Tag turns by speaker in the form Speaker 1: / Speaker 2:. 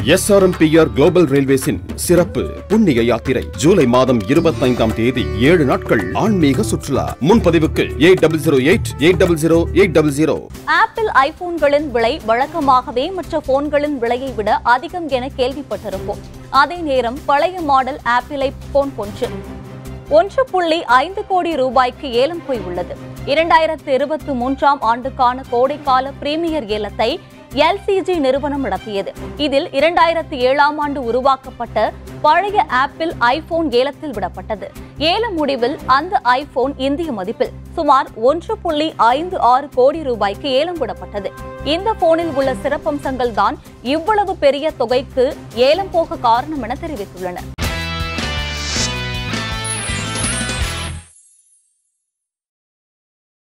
Speaker 1: SRMPR global ரயில்வேஸின் சிறப்பு புண்ணிய யாத்திரை ஜூலை மாதம் இருபத்தைந்தாம் தேதி ஏழு நாட்கள் ஆன்மீக சுற்றுலா முன்பதிவுக்கு eight double zero eight eight double zero eight double zero
Speaker 2: Apple ஐபோன்களின் விலை வழக்கமாகவே மற்ற போன்களின் விலையை விட அதிகம் என கேள்விப்பட்டிருப்போம் அதே நேரம் பழைய மாடல் ஆப்பிள் ஐபோன் ஒன்று ஒன்று புள்ளி ஐந்து கோடி ரூபாய்க்கு ஏலம் போய் உள்ளது இரண்டாயிரத்து இருபத்தி மூன்றாம் ஆண்டுக்கான கோடைக்கால பிரீமியர் ஏலத்தை எல்சிஜி நிறுவனம் நடத்தியது இதில் இரண்டாயிரத்து ஏழாம் ஆண்டு உருவாக்கப்பட்ட பழைய ஆப்பிள் ஐபோன் ஏலத்தில் விடப்பட்டது ஏல முடிவில் அந்த ஐபோன் இந்திய மதிப்பில் சுமார் ஒன்று புள்ளி ஐந்து ஆறு கோடி ரூபாய்க்கு ஏலம் விடப்பட்டது இந்த போனில் உள்ள சிறப்பம்சங்கள் தான் இவ்வளவு பெரிய தொகைக்கு ஏலம் போக காரணம் என தெரிவித்துள்ளனர்